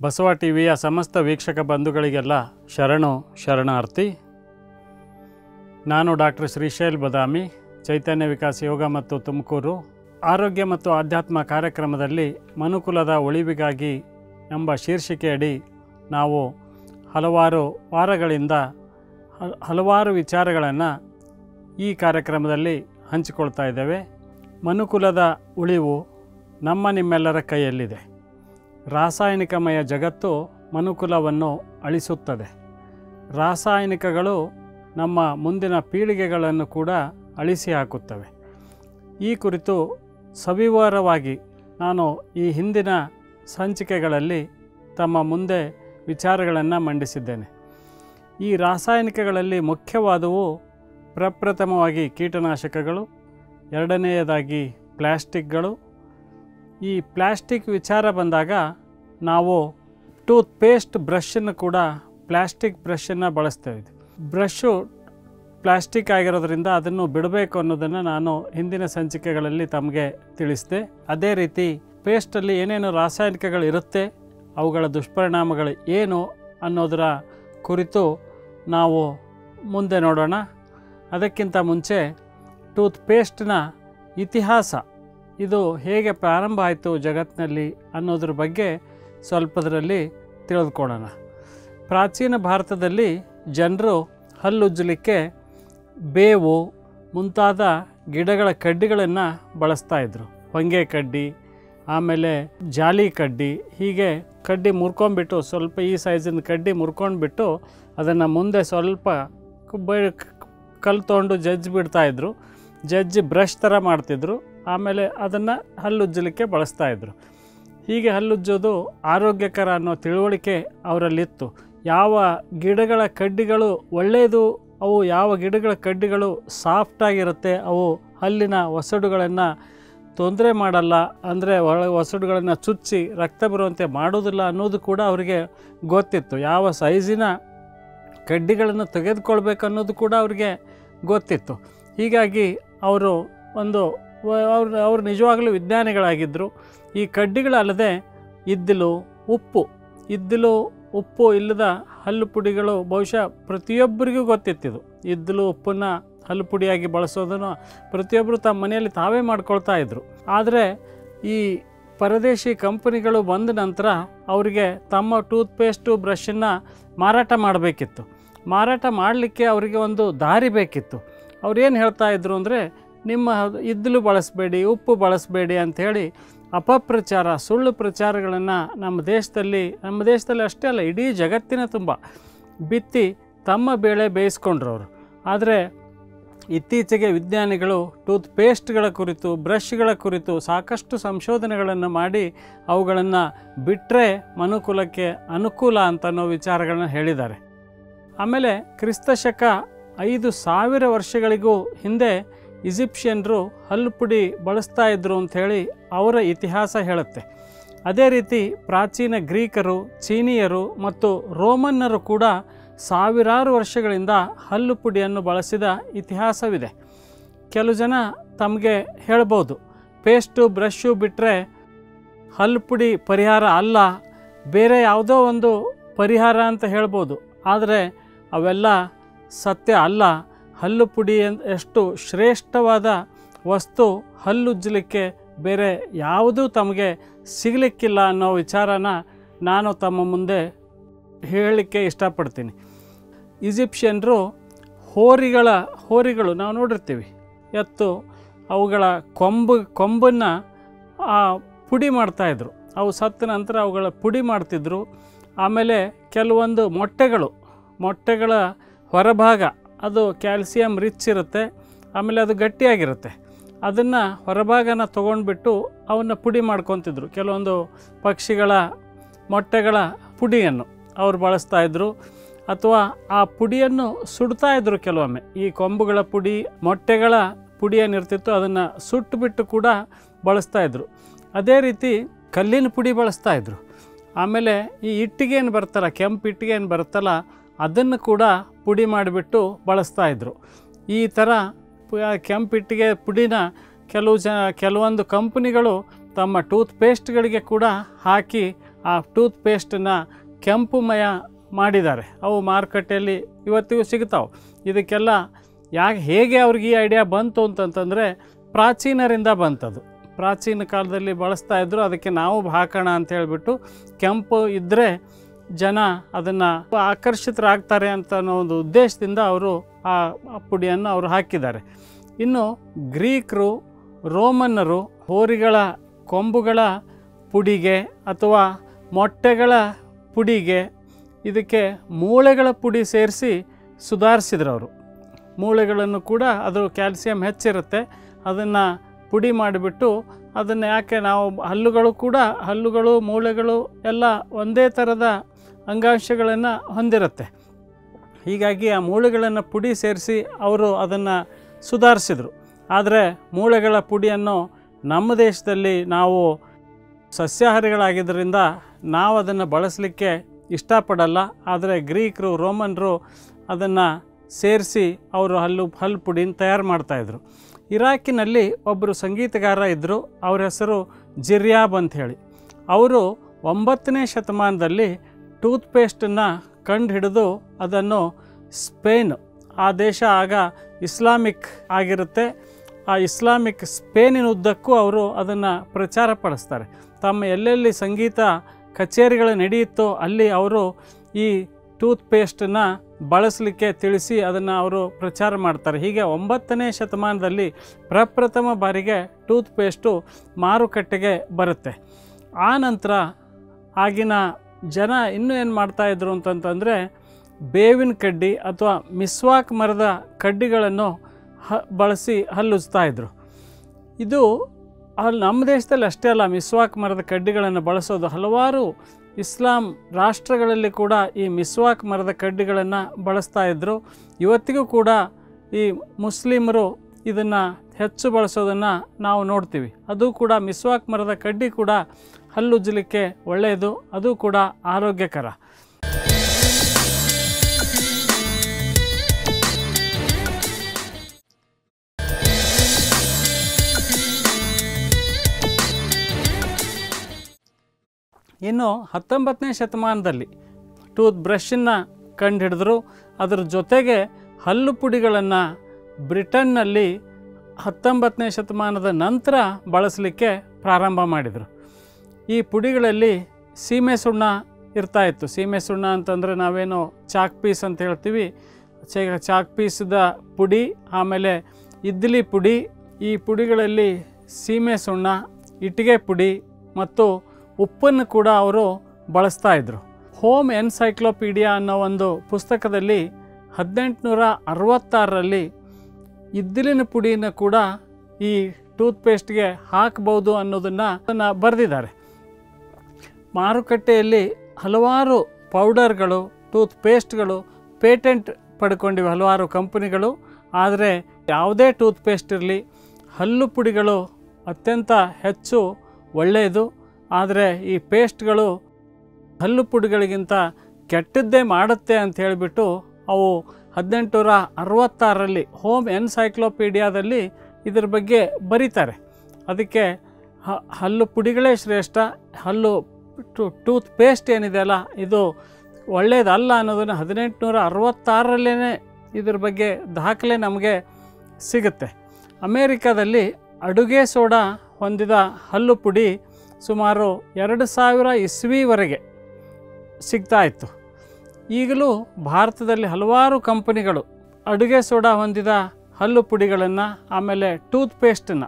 ಬಸವ ಟಿವಿಯ ಸಮಸ್ತ ವೀಕ್ಷಕ ಬಂಧುಗಳಿಗೆಲ್ಲ ಶರಣು ಶರಣಾರ್ಥಿ ನಾನು ಡಾಕ್ಟರ್ ಶ್ರೀಶೈಲ್ ಬದಾಮಿ ಚೈತನ್ಯ ವಿಕಾಸ ಯೋಗ ಮತ್ತು ತುಮಕೂರು ಆರೋಗ್ಯ ಮತ್ತು ಆಧ್ಯಾತ್ಮ ಕಾರ್ಯಕ್ರಮದಲ್ಲಿ ಮನುಕುಲದ ಉಳಿವಿಗಾಗಿ ಎಂಬ ಶೀರ್ಷಿಕೆಯಡಿ ನಾವು ಹಲವಾರು ವಾರಗಳಿಂದ ಹಲ್- ಹಲವಾರು ವಿಚಾರಗಳನ್ನು ಈ ಕಾರ್ಯಕ್ರಮದಲ್ಲಿ ಹಂಚಿಕೊಳ್ತಾ ಇದ್ದೇವೆ ಮನುಕುಲದ ಉಳಿವು ನಮ್ಮ ನಿಮ್ಮೆಲ್ಲರ ಕೈಯಲ್ಲಿದೆ ರಾಸಾಯನಿಕಮಯ ಜಗತ್ತು ಮನುಕುಲವನ್ನು ಅಳಿಸುತ್ತದೆ ರಾಸಾಯನಿಕಗಳು ನಮ್ಮ ಮುಂದಿನ ಪೀಳಿಗೆಗಳನ್ನು ಕೂಡ ಅಳಿಸಿ ಹಾಕುತ್ತವೆ ಈ ಕುರಿತು ಸವಿವರವಾಗಿ ನಾನು ಈ ಹಿಂದಿನ ಸಂಚಿಕೆಗಳಲ್ಲಿ ತಮ್ಮ ಮುಂದೆ ವಿಚಾರಗಳನ್ನು ಮಂಡಿಸಿದ್ದೇನೆ ಈ ರಾಸಾಯನಿಕಗಳಲ್ಲಿ ಮುಖ್ಯವಾದವು ಪ್ರಪ್ರಥಮವಾಗಿ ಕೀಟನಾಶಕಗಳು ಎರಡನೆಯದಾಗಿ ಪ್ಲ್ಯಾಸ್ಟಿಕ್ಗಳು ಈ ಪ್ಲ್ಯಾಸ್ಟಿಕ್ ವಿಚಾರ ಬಂದಾಗ ನಾವು ಟೂತ್ ಪೇಸ್ಟ್ ಬ್ರಷನ್ನು ಕೂಡ ಪ್ಲ್ಯಾಸ್ಟಿಕ್ ಬ್ರಷನ್ನು ಬಳಸ್ತೇವೆ ಬ್ರಷು ಪ್ಲ್ಯಾಸ್ಟಿಕ್ ಆಗಿರೋದ್ರಿಂದ ಅದನ್ನು ಬಿಡಬೇಕು ಅನ್ನೋದನ್ನು ನಾನು ಹಿಂದಿನ ಸಂಚಿಕೆಗಳಲ್ಲಿ ತಮಗೆ ತಿಳಿಸಿದೆ ಅದೇ ರೀತಿ ಪೇಸ್ಟಲ್ಲಿ ಏನೇನು ರಾಸಾಯನಿಕಗಳು ಇರುತ್ತೆ ಅವುಗಳ ದುಷ್ಪರಿಣಾಮಗಳು ಏನು ಅನ್ನೋದರ ಕುರಿತು ನಾವು ಮುಂದೆ ನೋಡೋಣ ಅದಕ್ಕಿಂತ ಮುಂಚೆ ಟೂತ್ ಪೇಸ್ಟ್ನ ಇತಿಹಾಸ ಇದು ಹೇಗೆ ಪ್ರಾರಂಭ ಆಯಿತು ಜಗತ್ತಿನಲ್ಲಿ ಅನ್ನೋದ್ರ ಬಗ್ಗೆ ಸ್ವಲ್ಪದರಲ್ಲಿ ತಿಳಿದುಕೊಳ್ಳೋಣ ಪ್ರಾಚೀನ ಭಾರತದಲ್ಲಿ ಜನರು ಹಲ್ಲುಜ್ಜಲಿಕ್ಕೆ ಬೇವು ಮುಂತಾದ ಗಿಡಗಳ ಕಡ್ಡಿಗಳನ್ನು ಬಳಸ್ತಾ ಇದ್ದರು ಹೊಂಗೆ ಕಡ್ಡಿ ಆಮೇಲೆ ಜಾಲಿ ಕಡ್ಡಿ ಹೀಗೆ ಕಡ್ಡಿ ಮುರ್ಕೊಂಡ್ಬಿಟ್ಟು ಸ್ವಲ್ಪ ಈ ಸೈಜಿನ ಕಡ್ಡಿ ಮುರ್ಕೊಂಡ್ಬಿಟ್ಟು ಅದನ್ನು ಮುಂದೆ ಸ್ವಲ್ಪ ಬ- ಕಲ್ಲು ತೊಗೊಂಡು ಜಜ್ಜಿ ಬಿಡ್ತಾಯಿದ್ರು ಜಜ್ಜಿ ಬ್ರಷ್ ಥರ ಮಾಡ್ತಿದ್ರು ಆಮೇಲೆ ಅದನ್ನು ಹಲ್ಲುಜ್ಜಲಿಕ್ಕೆ ಬಳಸ್ತಾಯಿದ್ರು ಹೀಗೆ ಹಲ್ಲುಜ್ಜೋದು ಆರೋಗ್ಯಕರ ಅನ್ನೋ ತಿಳುವಳಿಕೆ ಅವರಲ್ಲಿತ್ತು ಯಾವ ಗಿಡಗಳ ಕಡ್ಡಿಗಳು ಒಳ್ಳೆಯದು ಅವು ಯಾವ ಗಿಡಗಳ ಕಡ್ಡಿಗಳು ಸಾಫ್ಟಾಗಿರುತ್ತೆ ಅವು ಹಲ್ಲಿನ ಒಸಡುಗಳನ್ನು ತೊಂದರೆ ಮಾಡಲ್ಲ ಅಂದರೆ ಒಳ ಒಸಡುಗಳನ್ನು ಚುಚ್ಚಿ ರಕ್ತ ಬರುವಂತೆ ಮಾಡೋದಿಲ್ಲ ಅನ್ನೋದು ಕೂಡ ಅವರಿಗೆ ಗೊತ್ತಿತ್ತು ಯಾವ ಸೈಜಿನ ಕಡ್ಡಿಗಳನ್ನು ತೆಗೆದುಕೊಳ್ಬೇಕು ಅನ್ನೋದು ಕೂಡ ಅವ್ರಿಗೆ ಗೊತ್ತಿತ್ತು ಹೀಗಾಗಿ ಅವರು ಒಂದು ವ- ಅವ್ರು ಅವರು ನಿಜವಾಗಲೂ ವಿಜ್ಞಾನಿಗಳಾಗಿದ್ದರು ಈ ಕಡ್ಡಿಗಳಲ್ಲದೆ ಇದ್ದಿಲು ಉಪ್ಪು ಇದ್ದಿಲು ಉಪ್ಪು ಇಲ್ಲದ ಹಲ್ಲು ಪುಡಿಗಳು ಬಹುಶಃ ಪ್ರತಿಯೊಬ್ಬರಿಗೂ ಗೊತ್ತಿತ್ತಿದು ಇದ್ದಿಲು ಉಪ್ಪನ್ನು ಹಲ್ಲು ಪುಡಿಯಾಗಿ ಬಳಸೋದನ್ನು ಪ್ರತಿಯೊಬ್ಬರು ತಮ್ಮ ಮನೆಯಲ್ಲಿ ತಾವೇ ಮಾಡ್ಕೊಳ್ತಾ ಇದ್ದರು ಆದರೆ ಈ ಪರದೇಶಿ ಕಂಪನಿಗಳು ಬಂದ ನಂತರ ಅವರಿಗೆ ತಮ್ಮ ಟೂತ್ಪೇಸ್ಟು ಬ್ರಷನ್ನು ಮಾರಾಟ ಮಾಡಬೇಕಿತ್ತು ಮಾರಾಟ ಮಾಡಲಿಕ್ಕೆ ಅವರಿಗೆ ಒಂದು ದಾರಿ ಬೇಕಿತ್ತು ಅವ್ರೇನು ಹೇಳ್ತಾ ಇದ್ರು ಅಂದರೆ ನಿಮ್ಮ ಇದ್ದಲು ಬಳಸಬೇಡಿ ಉಪ್ಪು ಬಳಸಬೇಡಿ ಅಂಥೇಳಿ ಅಪಪ್ರಚಾರ ಸುಳ್ಳು ಪ್ರಚಾರಗಳನ್ನು ನಮ್ಮ ದೇಶದಲ್ಲಿ ನಮ್ಮ ದೇಶದಲ್ಲಿ ಅಷ್ಟೇ ಅಲ್ಲ ಇಡೀ ಜಗತ್ತಿನ ತುಂಬ ಬಿತ್ತಿ ತಮ್ಮ ಬೇಳೆ ಬೇಯಿಸ್ಕೊಂಡ್ರು ಅವರು ಆದರೆ ಇತ್ತೀಚೆಗೆ ವಿಜ್ಞಾನಿಗಳು ಟೂತ್ ಪೇಸ್ಟ್ಗಳ ಕುರಿತು ಬ್ರಷ್ಗಳ ಕುರಿತು ಸಾಕಷ್ಟು ಸಂಶೋಧನೆಗಳನ್ನು ಮಾಡಿ ಅವುಗಳನ್ನು ಬಿಟ್ಟರೆ ಮನುಕುಲಕ್ಕೆ ಅನುಕೂಲ ಅಂತ ಅನ್ನೋ ವಿಚಾರಗಳನ್ನ ಹೇಳಿದ್ದಾರೆ ಆಮೇಲೆ ಕ್ರಿಸ್ತಶಕ ಐದು ಸಾವಿರ ವರ್ಷಗಳಿಗೂ ಹಿಂದೆ ಈಜಿಪ್ಷಿಯನ್ರು ಹಲ್ಲು ಪುಡಿ ಬಳಸ್ತಾ ಇದ್ರು ಅಂಥೇಳಿ ಅವರ ಇತಿಹಾಸ ಹೇಳುತ್ತೆ ಅದೇ ರೀತಿ ಪ್ರಾಚೀನ ಗ್ರೀಕರು ಚೀನಿಯರು ಮತ್ತು ರೋಮನ್ನರು ಕೂಡ ಸಾವಿರಾರು ವರ್ಷಗಳಿಂದ ಹಲ್ಲು ಪುಡಿಯನ್ನು ಬಳಸಿದ ಇತಿಹಾಸವಿದೆ ಕೆಲವು ಜನ ತಮಗೆ ಹೇಳ್ಬೋದು ಪೇಸ್ಟು ಬ್ರಷು ಬಿಟ್ಟರೆ ಹಲ್ಲು ಪುಡಿ ಪರಿಹಾರ ಅಲ್ಲ ಬೇರೆ ಯಾವುದೋ ಒಂದು ಪರಿಹಾರ ಅಂತ ಹೇಳ್ಬೋದು ಆದರೆ ಅವೆಲ್ಲ ಸತ್ಯ ಅಲ್ಲ ಹಲ್ಲು ಪುಡಿ ಎನ್- ಎಷ್ಟು ಶ್ರೇಷ್ಠವಾದ ವಸ್ತು ಹಲ್ಲುಜ್ಜಲಿಕ್ಕೆ ಬೇರೆ ಯಾವುದೂ ತಮಗೆ ಸಿಗಲಿಕ್ಕಿಲ್ಲ ಅನ್ನೋ ವಿಚಾರನ ನಾನು ತಮ್ಮ ಮುಂದೆ ಹೇಳಲಿಕ್ಕೆ ಇಷ್ಟಪಡ್ತೀನಿ ಈಜಿಪ್ಷಿಯನ್ರು ಹೋರಿಗಳ ಹೋರಿಗಳು ನಾವು ನೋಡಿರ್ತೀವಿ ಎತ್ತು ಅವುಗಳ ಕೊಂಬು ಕೊಂಬನ್ನು ಆ, ಪುಡಿ ಮಾಡ್ತಾಯಿದ್ರು ಅವು ಸತ್ತ ನಂತರ ಅವುಗಳ ಪುಡಿ ಮಾಡ್ತಿದ್ರು ಆಮೇಲೆ ಕೆಲವೊಂದು ಮೊಟ್ಟೆಗಳು ಮೊಟ್ಟೆಗಳ ಹೊರಭಾಗ ಅದು ಕ್ಯಾಲ್ಸಿಯಂ ರಿಚ್ ಇರುತ್ತೆ ಆಮೇಲೆ ಅದು ಗಟ್ಟಿಯಾಗಿರುತ್ತೆ ಅದನ್ನು ಹೊರಭಾಗನ ತೊಗೊಂಡ್ಬಿಟ್ಟು ಅವನ್ನ ಪುಡಿ ಮಾಡ್ಕೊತಿದ್ರು ಕೆಲವೊಂದು ಪಕ್ಷಿಗಳ ಮೊಟ್ಟೆಗಳ ಪುಡಿಯನ್ನು ಅವ್ರು ಬಳಸ್ತಾ ಇದ್ರು ಅಥವಾ ಆ ಪುಡಿಯನ್ನು ಸುಡ್ತಾ ಇದ್ರು ಕೆಲವೊಮ್ಮೆ ಈ ಕೊಂಬುಗಳ ಪುಡಿ ಮೊಟ್ಟೆಗಳ ಪುಡಿ ಏನಿರ್ತಿತ್ತು ಅದನ್ನು ಸುಟ್ಟುಬಿಟ್ಟು ಕೂಡ ಬಳಸ್ತಾ ಇದ್ರು ಅದೇ ರೀತಿ ಕಲ್ಲಿನ ಪುಡಿ ಬಳಸ್ತಾ ಇದ್ರು ಆಮೇಲೆ ಈ ಇಟ್ಟಿಗೆ ಏನು ಬರ್ತಲ್ಲ ಕೆಂಪು ಇಟ್ಟಿಗೆ ಏನು ಬರುತ್ತಲ್ಲ ಅದನ್ನು ಕೂಡ ಪುಡಿ ಮಾಡಿಬಿಟ್ಟು ಬಳಸ್ತಾ ಇದ್ರು ಈ ಥರ ಪ- ಕೆಂಪು ಇಟ್ಟಿಗೆ ಪುಡಿನ ಕೆಲವು ಜ ಕೆಲವೊಂದು ಕಂಪನಿಗಳು ತಮ್ಮ ಟೂತ್ ಪೇಸ್ಟ್ಗಳಿಗೆ ಕೂಡ ಹಾಕಿ ಆ ಟೂತ್ ಪೇಸ್ಟನ್ನು ಕೆಂಪುಮಯ ಮಾಡಿದ್ದಾರೆ ಅವು ಮಾರುಕಟ್ಟೆಯಲ್ಲಿ ಇವತ್ತಿಗೂ ಸಿಗ್ತಾವೆ ಇದಕ್ಕೆಲ್ಲ ಯಾಕೆ ಹೇಗೆ ಅವ್ರಿಗೆ ಈ ಐಡಿಯಾ ಬಂತು ಅಂತಂತಂದರೆ ಪ್ರಾಚೀನರಿಂದ ಬಂತದು ಪ್ರಾಚೀನ ಕಾಲದಲ್ಲಿ ಬಳಸ್ತಾ ಇದ್ದರು ಅದಕ್ಕೆ ನಾವು ಹಾಕೋಣ ಅಂತ ಹೇಳಿಬಿಟ್ಟು ಕೆಂಪು ಇದ್ದರೆ ಜನ ಅದನ್ನು ಆಕರ್ಷಿತರಾಗ್ತಾರೆ ಅಂತ ಅನ್ನೋ ಒಂದು ಉದ್ದೇಶದಿಂದ ಅವರು ಆ ಆ ಪುಡಿಯನ್ನು ಅವರು ಹಾಕಿದ್ದಾರೆ ಇನ್ನು ಗ್ರೀಕರು ರೋಮನ್ನರು ಹೋರಿಗಳ ಕೊಂಬುಗಳ ಪುಡಿಗೆ ಅಥವಾ ಮೊಟ್ಟೆಗಳ ಪುಡಿಗೆ ಇದಕ್ಕೆ ಮೂಳೆಗಳ ಪುಡಿ ಸೇರಿಸಿ ಸುಧಾರಿಸಿದ್ರು ಅವರು ಮೂಳೆಗಳನ್ನು ಕೂಡ ಅದು ಕ್ಯಾಲ್ಸಿಯಂ ಹೆಚ್ಚಿರುತ್ತೆ ಅದನ್ನು ಪುಡಿ ಮಾಡಿಬಿಟ್ಟು ಅದನ್ನು ಯಾಕೆ ನಾವು ಹಲ್ಲುಗಳು ಕೂಡ ಹಲ್ಲುಗಳು ಮೂಳೆಗಳು ಎಲ್ಲ ಒಂದೇ ಥರದ ಅಂಗಾಂಶಗಳನ್ನು ಹೊಂದಿರುತ್ತೆ ಹೀಗಾಗಿ ಆ ಮೂಳೆಗಳನ್ನು ಪುಡಿ ಸೇರಿಸಿ ಅವರು ಅದನ್ನು ಸುಧಾರಿಸಿದರು ಆದರೆ ಮೂಳೆಗಳ ಪುಡಿಯನ್ನು ನಮ್ಮ ದೇಶದಲ್ಲಿ ನಾವು ಸಸ್ಯಾಹಾರಿಗಳಾಗಿದ್ದರಿಂದ ನಾವು ಅದನ್ನು ಬಳಸಲಿಕ್ಕೆ ಇಷ್ಟಪಡಲ್ಲ ಆದರೆ ಗ್ರೀಕರು ರೋಮನ್ರು ಅದನ್ನು ಸೇರಿಸಿ ಅವರು ಹಲ್ಲು ಹಲ್ಲು ಪುಡಿನ ತಯಾರು ಮಾಡ್ತಾಯಿದ್ರು ಇರಾಕಿನಲ್ಲಿ ಒಬ್ಬರು ಸಂಗೀತಗಾರ ಇದ್ದರು ಅವ್ರ ಹೆಸರು ಜಿರ್ಯಾಬ್ ಅಂತ ಹೇಳಿ ಅವರು ಒಂಬತ್ತನೇ ಶತಮಾನದಲ್ಲಿ ಟೂತ್ ಪೇಸ್ಟನ್ನು ಕಂಡು ಹಿಡಿದು ಅದನ್ನು ಸ್ಪೇನ್ ಆ ದೇಶ ಆಗ ಇಸ್ಲಾಮಿಕ್ ಆಗಿರುತ್ತೆ ಆ ಇಸ್ಲಾಮಿಕ್ ಸ್ಪೇನಿನ ಉದ್ದಕ್ಕೂ ಅವರು ಅದನ್ನು ಪ್ರಚಾರ ಪಡಿಸ್ತಾರೆ ತಮ್ಮ ಎಲ್ಲೆಲ್ಲಿ ಸಂಗೀತ ಕಚೇರಿಗಳು ನಡೆಯುತ್ತೋ ಅಲ್ಲಿ ಅವರು ಈ ಟೂತ್ ಪೇಸ್ಟನ್ನು ಬಳಸಲಿಕ್ಕೆ ತಿಳಿಸಿ ಅದನ್ನು ಅವರು ಪ್ರಚಾರ ಮಾಡ್ತಾರೆ ಹೀಗೆ ಒಂಬತ್ತನೇ ಶತಮಾನದಲ್ಲಿ ಪ್ರಪ್ರಥಮ ಬಾರಿಗೆ ಟೂತ್ ಪೇಸ್ಟು ಮಾರುಕಟ್ಟೆಗೆ ಬರುತ್ತೆ ಆ ನಂತರ ಆಗಿನ ಜನ ಇನ್ನೂ ಏನು ಮಾಡ್ತಾಯಿದ್ರು ಅಂತಂತಂದರೆ ಬೇವಿನ ಕಡ್ಡಿ ಅಥವಾ ಮಿಸ್ವಾಕ್ ಮರದ ಕಡ್ಡಿಗಳನ್ನು ಹ ಬಳಸಿ ಹಲ್ಲುಜ್ತಾ ಇದ್ರು ಇದು ಅಲ್ಲಿ ನಮ್ಮ ದೇಶದಲ್ಲಿ ಅಷ್ಟೇ ಅಲ್ಲ ಮಿಸ್ವಾಕ್ ಮರದ ಕಡ್ಡಿಗಳನ್ನು ಬಳಸೋದು ಹಲವಾರು ಇಸ್ಲಾಂ ರಾಷ್ಟ್ರಗಳಲ್ಲಿ ಕೂಡ ಈ ಮಿಸ್ವಾಕ್ ಮರದ ಕಡ್ಡಿಗಳನ್ನು ಬಳಸ್ತಾ ಇದ್ದರು ಇವತ್ತಿಗೂ ಕೂಡ ಈ ಮುಸ್ಲಿಮರು ಇದನ್ನು ಹೆಚ್ಚು ಬಳಸೋದನ್ನು ನಾವು ನೋಡ್ತೀವಿ ಅದು ಕೂಡ ಮಿಸ್ವಾಕ್ ಮರದ ಕಡ್ಡಿ ಕೂಡ ಹಲ್ಲುಜ್ಜಲಿಕ್ಕೆ ಒಳ್ಳೆಯದು ಅದು ಕೂಡ ಆರೋಗ್ಯಕರ ಇನ್ನು ಹತ್ತೊಂಬತ್ತನೇ ಶತಮಾನದಲ್ಲಿ ಟೂತ್ ಬ್ರಷನ್ನು ಕಂಡುಹಿಡಿದ್ರು ಅದರ ಜೊತೆಗೆ ಹಲ್ಲು ಪುಡಿಗಳನ್ನು ಬ್ರಿಟನ್ನಲ್ಲಿ ಹತ್ತೊಂಬತ್ತನೇ ಶತಮಾನದ ನಂತರ ಬಳಸಲಿಕ್ಕೆ ಪ್ರಾರಂಭ ಮಾಡಿದರು ಈ ಪುಡಿಗಳಲ್ಲಿ ಸೀಮೆ ಸುಣ್ಣ ಇರ್ತಾ ಇತ್ತು ಸೀಮೆ ಸುಣ್ಣ ಅಂತಂದರೆ ನಾವೇನು ಚಾಕ್ ಪೀಸ್ ಅಂತ ಹೇಳ್ತೀವಿ ಚೇ- ಚಾಕ್ ಪೀಸ್ದ ಪುಡಿ ಆಮೇಲೆ ಇಡ್ಲಿ ಪುಡಿ ಈ ಪುಡಿಗಳಲ್ಲಿ ಸೀಮೆ ಸುಣ್ಣ ಇಟ್ಟಿಗೆ ಪುಡಿ ಮತ್ತು ಉಪ್ಪನ್ನು ಕೂಡ ಅವರು ಬಳಸ್ತಾ ಇದ್ದರು ಹೋಮ್ ಎನ್ಸೈಕ್ಲೋಪೀಡಿಯಾ ಅನ್ನೋ ಒಂದು ಪುಸ್ತಕದಲ್ಲಿ ಹದಿನೆಂಟುನೂರ ಅರವತ್ತಾರರಲ್ಲಿ ಇದ್ದಿಲಿನ ಪುಡಿನ ಕೂಡ ಈ ಟೂತ್ ಪೇಸ್ಟ್ಗೆ ಹಾಕ್ಬೋದು ಅನ್ನೋದನ್ನು ಅದನ್ನು ಬರೆದಿದ್ದಾರೆ ಮಾರುಕಟ್ಟೆಯಲ್ಲಿ ಹಲವಾರು ಪೌಡರ್ಗಳು ಟೂತ್ ಪೇಸ್ಟ್ಗಳು ಪೇಟೆಂಟ್ ಪಡ್ಕೊಂಡಿವೆ ಹಲವಾರು ಕಂಪನಿಗಳು ಆದರೆ ಯಾವುದೇ ಟೂತ್ ಪೇಸ್ಟ್ ಇರಲಿ ಹಲ್ಲು ಪುಡಿಗಳು ಅತ್ಯಂತ ಹೆಚ್ಚು ಒಳ್ಳೆಯದು ಆದರೆ ಈ ಪೇಸ್ಟ್ಗಳು ಹಲ್ಲು ಪುಡಿಗಳಿಗಿಂತ ಕೆಟ್ಟದ್ದೇ ಮಾಡುತ್ತೆ ಅಂತ ಹೇಳಿಬಿಟ್ಟು ಅವು ಹದಿನೆಂಟುನೂರ ಅರವತ್ತಾರರಲ್ಲಿ ಹೋಮ್ ಎನ್ಸೈಕ್ಲೋಪೀಡಿಯಾದಲ್ಲಿ ಇದ್ರ ಬಗ್ಗೆ ಬರೀತಾರೆ ಅದಕ್ಕೆ ಹ- ಹಲ್ಲು ಪುಡಿಗಳೇ ಶ್ರೇಷ್ಠ ಹಲ್ಲು ಟು ಟೂತ್ ಪೇಸ್ಟ್ ಏನಿದೆಯಲ್ಲ ಇದು ಒಳ್ಳೆಯದಲ್ಲ ಅನ್ನೋದನ್ನು ಹದಿನೆಂಟುನೂರ ಅರವತ್ತಾರರಲ್ಲೇ ಇದ್ರ ಬಗ್ಗೆ ದಾಖಲೆ ನಮಗೆ ಸಿಗುತ್ತೆ ಅಮೇರಿಕಾದಲ್ಲಿ ಅಡುಗೆ ಸೋಡಾ ಹೊಂದಿದ ಹಲ್ಲು ಪುಡಿ ಸುಮಾರು ಎರಡು ಸಾವಿರ ಇಸ್ವಿವರೆಗೆ ಸಿಗ್ತಾ ಇತ್ತು ಈಗಲೂ ಭಾರತದಲ್ಲಿ ಹಲವಾರು ಕಂಪನಿಗಳು ಅಡುಗೆ ಸೋಡಾ ಹೊಂದಿದ ಹಲ್ಲು ಪುಡಿಗಳನ್ನು ಆಮೇಲೆ ಟೂತ್ ಪೇಸ್ಟನ್ನು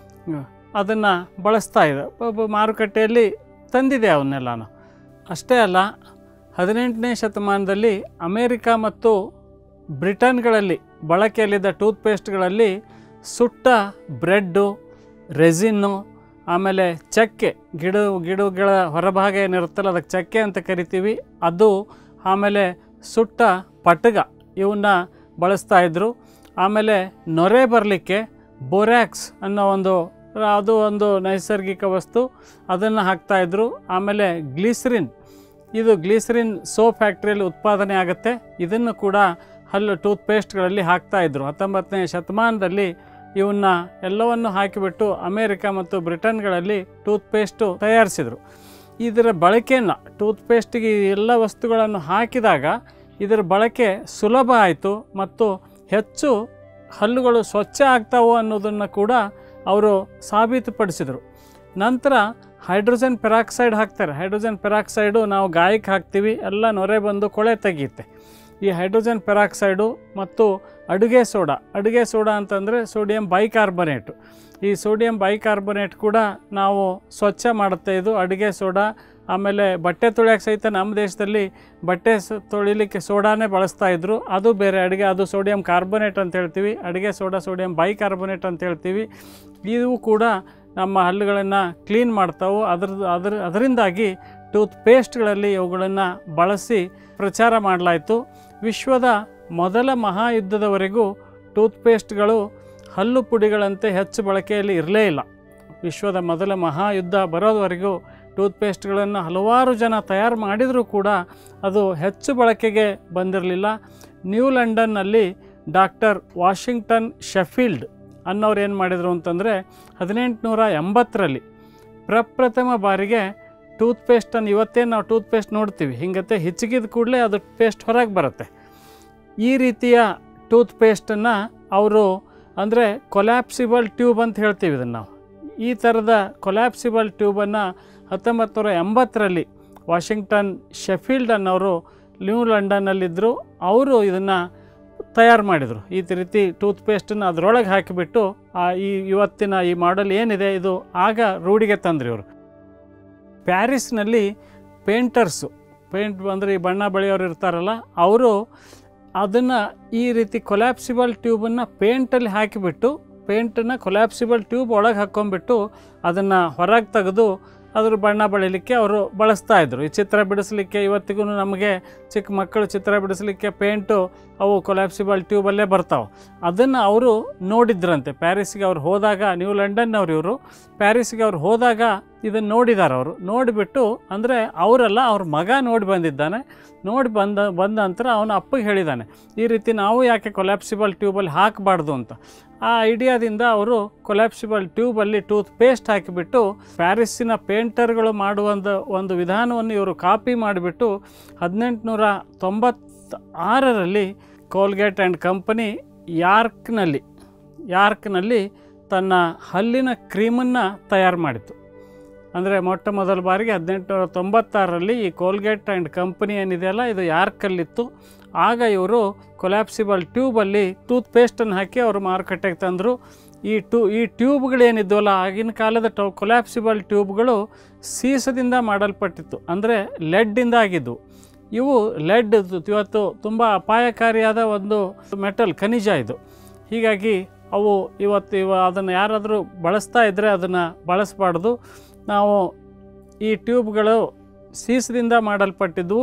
ಅದನ್ನು ಬಳಸ್ತಾ ಇದೆ ಒಬ್ಬ ಮಾರುಕಟ್ಟೆಯಲ್ಲಿ ತಂದಿದೆ ಅವನ್ನೆಲ್ಲನೂ ಅಷ್ಟೇ ಅಲ್ಲ ಹದಿನೆಂಟನೇ ಶತಮಾನದಲ್ಲಿ ಅಮೇರಿಕಾ ಮತ್ತು ಬ್ರಿಟನ್ಗಳಲ್ಲಿ ಬಳಕೆಯಲ್ಲಿದ್ದ ಟೂತ್ ಪೇಸ್ಟ್ಗಳಲ್ಲಿ ಸುಟ್ಟ ಬ್ರೆಡ್ಡು ರೆಸಿನ್ನು ಆಮೇಲೆ ಚಕ್ಕೆ ಗಿಡ ಗಿಡಗಳ ಹೊರಭಾಗ ಏನಿರುತ್ತಲ್ಲ ಅದಕ್ಕೆ ಚಕ್ಕೆ ಅಂತ ಕರಿತೀವಿ ಅದು ಆಮೇಲೆ ಸುಟ್ಟ ಪಟಗ ಇವನ್ನ ಬಳಸ್ತಾ ಇದ್ದರು ಆಮೇಲೆ ನೊರೆ ಬರಲಿಕ್ಕೆ ಬೋರ್ಯಾಕ್ಸ್ ಅನ್ನೋ ಒಂದು ಅದು ಒಂದು ನೈಸರ್ಗಿಕ ವಸ್ತು ಅದನ್ನು ಹಾಕ್ತಾಯಿದ್ರು ಆಮೇಲೆ ಗ್ಲಿಸರಿನ್ ಇದು ಗ್ಲಿಸರಿನ್ ಸೋಪ್ ಫ್ಯಾಕ್ಟ್ರಿಯಲ್ಲಿ ಉತ್ಪಾದನೆ ಆಗುತ್ತೆ ಇದನ್ನು ಕೂಡ ಹಲ್ಲು ಟೂತ್ ಪೇಸ್ಟ್ಗಳಲ್ಲಿ ಹಾಕ್ತಾಯಿದ್ರು ಹತ್ತೊಂಬತ್ತನೇ ಶತಮಾನದಲ್ಲಿ ಇವನ್ನ ಎಲ್ಲವನ್ನು ಹಾಕಿಬಿಟ್ಟು ಅಮೇರಿಕ ಮತ್ತು ಬ್ರಿಟನ್ಗಳಲ್ಲಿ ಟೂತ್ ಪೇಸ್ಟು ತಯಾರಿಸಿದರು ಇದರ ಬಳಕೆಯನ್ನು ಟೂತ್ಪೇಸ್ಟಿಗೆ ಈ ಎಲ್ಲ ವಸ್ತುಗಳನ್ನು ಹಾಕಿದಾಗ ಇದರ ಬಳಕೆ ಸುಲಭ ಆಯಿತು ಮತ್ತು ಹೆಚ್ಚು ಹಲ್ಲುಗಳು ಸ್ವಚ್ಛ ಆಗ್ತಾವು ಅನ್ನೋದನ್ನು ಕೂಡ ಅವರು ಸಾಬೀತುಪಡಿಸಿದರು ನಂತರ ಹೈಡ್ರೋಜನ್ ಪೆರಾಕ್ಸೈಡ್ ಹಾಕ್ತಾರೆ ಹೈಡ್ರೋಜನ್ ಪೆರಾಕ್ಸೈಡು ನಾವು ಗಾಯಕ್ಕೆ ಹಾಕ್ತೀವಿ ಎಲ್ಲ ನೊರೆ ಬಂದು ಕೊಳೆ ತೆಗೆಯುತ್ತೆ ಈ ಹೈಡ್ರೋಜನ್ ಪೆರಾಕ್ಸೈಡು ಮತ್ತು ಅಡುಗೆ ಸೋಡಾ ಅಡುಗೆ ಸೋಡಾ ಅಂತಂದರೆ ಸೋಡಿಯಂ ಬೈಕಾರ್ಬನೇಟು ಈ ಸೋಡಿಯಂ ಬೈಕಾರ್ಬನೇಟ್ ಕೂಡ ನಾವು ಸ್ವಚ್ಛ ಮಾಡುತ್ತೆ ಇದು ಅಡುಗೆ ಸೋಡಾ ಆಮೇಲೆ ಬಟ್ಟೆ ತೊಳೆಯೋಕೆ ಸಹಿತ ನಮ್ಮ ದೇಶದಲ್ಲಿ ಬಟ್ಟೆ ಸ ತೊಳಿಲಿಕ್ಕೆ ಸೋಡಾನೇ ಬಳಸ್ತಾ ಇದ್ರು ಅದು ಬೇರೆ ಅಡುಗೆ ಅದು ಸೋಡಿಯಂ ಕಾರ್ಬೊನೇಟ್ ಅಂತ ಹೇಳ್ತೀವಿ ಅಡುಗೆ ಸೋಡಾ ಸೋಡಿಯಂ ಬೈಕಾರ್ಬೊನೇಟ್ ಅಂತ ಹೇಳ್ತೀವಿ ಇವು ಕೂಡ ನಮ್ಮ ಹಲ್ಲುಗಳನ್ನು ಕ್ಲೀನ್ ಮಾಡ್ತಾವೆ ಅದ್ರದ್ದು ಅದರ ಅದರಿಂದಾಗಿ ಟೂತ್ ಪೇಸ್ಟ್ಗಳಲ್ಲಿ ಇವುಗಳನ್ನು ಬಳಸಿ ಪ್ರಚಾರ ಮಾಡಲಾಯಿತು ವಿಶ್ವದ ಮೊದಲ ಮಹಾಯುದ್ಧದವರೆಗೂ ಟೂತ್ ಪೇಸ್ಟ್ಗಳು ಹಲ್ಲು ಪುಡಿಗಳಂತೆ ಹೆಚ್ಚು ಬಳಕೆಯಲ್ಲಿ ಇರಲೇ ಇಲ್ಲ ವಿಶ್ವದ ಮೊದಲ ಮಹಾಯುದ್ಧ ಬರೋದವರೆಗೂ ಟೂತ್ಪೇಸ್ಟ್ಗಳನ್ನು ಹಲವಾರು ಜನ ತಯಾರು ಮಾಡಿದರೂ ಕೂಡ ಅದು ಹೆಚ್ಚು ಬಳಕೆಗೆ ಬಂದಿರಲಿಲ್ಲ ನ್ಯೂ ಲಂಡನ್ನಲ್ಲಿ ಡಾಕ್ಟರ್ ವಾಷಿಂಗ್ಟನ್ ಶೆಫೀಲ್ಡ್ ಅನ್ನೋರು ಏನು ಮಾಡಿದರು ಅಂತಂದರೆ ಹದಿನೆಂಟುನೂರ ಎಂಬತ್ತರಲ್ಲಿ ಪ್ರಪ್ರಥಮ ಬಾರಿಗೆ ಟೂತ್ಪೇಸ್ಟನ್ನು ಇವತ್ತೇನು ನಾವು ಟೂತ್ಪೇಸ್ಟ್ ನೋಡ್ತೀವಿ ಹಿಂಗತ್ತೆ ಹಿಚ್ಚಗಿದ ಕೂಡಲೇ ಅದು ಪೇಸ್ಟ್ ಹೊರಗೆ ಬರುತ್ತೆ ಈ ರೀತಿಯ ಟೂತ್ಪೇಸ್ಟನ್ನು ಅವರು ಅಂದರೆ ಕೊಲ್ಯಾಪ್ಸಿಬಲ್ ಟ್ಯೂಬ್ ಅಂತ ಹೇಳ್ತೀವಿ ಇದನ್ನು ನಾವು ಈ ಥರದ ಕೊಲ್ಯಾಪ್ಸಿಬಲ್ ಟ್ಯೂಬನ್ನು ಹತ್ತೊಂಬತ್ತು ನೂರ ಎಂಬತ್ತರಲ್ಲಿ ವಾಷಿಂಗ್ಟನ್ ಶೆಫೀಲ್ಡ್ ಅನ್ನೋರು ನ್ಯೂ ಲಂಡನ್ನಲ್ಲಿದ್ದರು ಅವರು ಇದನ್ನು ತಯಾರು ಮಾಡಿದರು ಈ ರೀತಿ ಟೂತ್ಪೇಸ್ಟನ್ನು ಅದರೊಳಗೆ ಹಾಕಿಬಿಟ್ಟು ಆ ಈ ಇವತ್ತಿನ ಈ ಮಾಡೆಲ್ ಏನಿದೆ ಇದು ಆಗ ರೂಢಿಗೆ ತಂದ್ರಿ ಇವರು ಪ್ಯಾರಿಸ್ನಲ್ಲಿ ಪೇಂಟರ್ಸು ಪೇಂಟ್ ಅಂದರೆ ಈ ಬಣ್ಣ ಬಳಿಯೋರು ಇರ್ತಾರಲ್ಲ ಅವರು ಅದನ್ನು ಈ ರೀತಿ ಕೊಲ್ಯಾಪ್ಸಿಬಲ್ ಟ್ಯೂಬನ್ನು ಪೇಂಟಲ್ಲಿ ಹಾಕಿಬಿಟ್ಟು ಪೇಂಟನ್ನು ಕೊಲ್ಯಾಪ್ಸಿಬಲ್ ಟ್ಯೂಬ್ ಒಳಗೆ ಹಾಕ್ಕೊಂಬಿಟ್ಟು ಅದನ್ನು ಹೊರಗೆ ತೆಗೆದು ಅದ್ರ ಬಣ್ಣ ಬಳಿಲಿಕ್ಕೆ ಅವರು ಬಳಸ್ತಾ ಇದ್ರು ಈ ಚಿತ್ರ ಬಿಡಿಸ್ಲಿಕ್ಕೆ ಇವತ್ತಿಗೂ ನಮಗೆ ಚಿಕ್ಕ ಮಕ್ಕಳು ಚಿತ್ರ ಬಿಡಿಸ್ಲಿಕ್ಕೆ ಪೇಂಟು ಅವು ಕೊಲ್ಯಾಪ್ಸಿಬಲ್ ಟ್ಯೂಬಲ್ಲೇ ಬರ್ತಾವೆ ಅದನ್ನು ಅವರು ನೋಡಿದ್ರಂತೆ ಪ್ಯಾರಿಸ್ಗೆ ಅವ್ರು ಹೋದಾಗ ನ್ಯೂ ಲಂಡನ್ನವ್ರು ಇವರು ಪ್ಯಾರಿಸ್ಗೆ ಅವ್ರು ಹೋದಾಗ ಇದನ್ನು ನೋಡಿದ್ದಾರೆ ಅವರು ನೋಡಿಬಿಟ್ಟು ಅಂದರೆ ಅವರಲ್ಲ ಅವ್ರ ಮಗ ನೋಡಿ ಬಂದಿದ್ದಾನೆ ನೋಡಿ ಬಂದ ಬಂದ ನಂತರ ಅವನ ಅಪ್ಪಗೆ ಹೇಳಿದ್ದಾನೆ ಈ ರೀತಿ ನಾವು ಯಾಕೆ ಕೊಲ್ಯಾಪ್ಸಿಬಲ್ ಟ್ಯೂಬಲ್ಲಿ ಹಾಕಬಾರ್ದು ಅಂತ ಆ ಐಡಿಯಾದಿಂದ ಅವರು ಕೊಲ್ಯಾಪ್ಸಿಬಲ್ ಟ್ಯೂಬಲ್ಲಿ ಟೂತ್ ಪೇಸ್ಟ್ ಹಾಕಿಬಿಟ್ಟು ಪ್ಯಾರಿಸ್ಸಿನ ಪೇಂಟರ್ಗಳು ಮಾಡುವ ಒಂದು ಒಂದು ವಿಧಾನವನ್ನು ಇವರು ಕಾಪಿ ಮಾಡಿಬಿಟ್ಟು ಹದಿನೆಂಟುನೂರ ತೊಂಬತ್ತಾರರಲ್ಲಿ ಕೋಲ್ಗೇಟ್ ಆ್ಯಂಡ್ ಕಂಪನಿ ಯಾರ್ಕ್ನಲ್ಲಿ ಯಾರ್ಕ್ನಲ್ಲಿ ತನ್ನ ಹಲ್ಲಿನ ಕ್ರೀಮನ್ನು ತಯಾರು ಮಾಡಿತು ಅಂದರೆ ಮೊಟ್ಟ ಮೊದಲ ಬಾರಿಗೆ ಹದಿನೆಂಟುನೂರ ತೊಂಬತ್ತಾರರಲ್ಲಿ ಈ ಕೋಲ್ಗೇಟ್ ಆ್ಯಂಡ್ ಕಂಪನಿ ಏನಿದೆಯಲ್ಲ ಇದು ಯಾರ್ಕಲ್ಲಿತ್ತು ಆಗ ಇವರು ಕೊಲ್ಯಾಪ್ಸಿಬಲ್ ಟ್ಯೂಬಲ್ಲಿ ಟೂತ್ ಪೇಸ್ಟನ್ನು ಹಾಕಿ ಅವರು ಮಾರುಕಟ್ಟೆಗೆ ತಂದರು ಈ ಟೂ ಈ ಟ್ಯೂಬ್ಗಳೇನಿದ್ವಲ್ಲ ಆಗಿನ ಕಾಲದ ಟೊ ಕೊಲ್ಯಾಪ್ಸಿಬಲ್ ಟ್ಯೂಬ್ಗಳು ಸೀಸದಿಂದ ಮಾಡಲ್ಪಟ್ಟಿತ್ತು ಅಂದರೆ ಲೆಡ್ಡಿಂದ ಆಗಿದ್ದವು ಇವು ಲೆಡ್ ಇವತ್ತು ತುಂಬ ಅಪಾಯಕಾರಿಯಾದ ಒಂದು ಮೆಟಲ್ ಖನಿಜ ಇದು ಹೀಗಾಗಿ ಅವು ಇವತ್ತು ಇವ ಅದನ್ನು ಯಾರಾದರೂ ಬಳಸ್ತಾ ಇದ್ದರೆ ಅದನ್ನು ಬಳಸಬಾರ್ದು ನಾವು ಈ ಟ್ಯೂಬ್ಗಳು ಸೀಸದಿಂದ ಮಾಡಲ್ಪಟ್ಟಿದ್ವು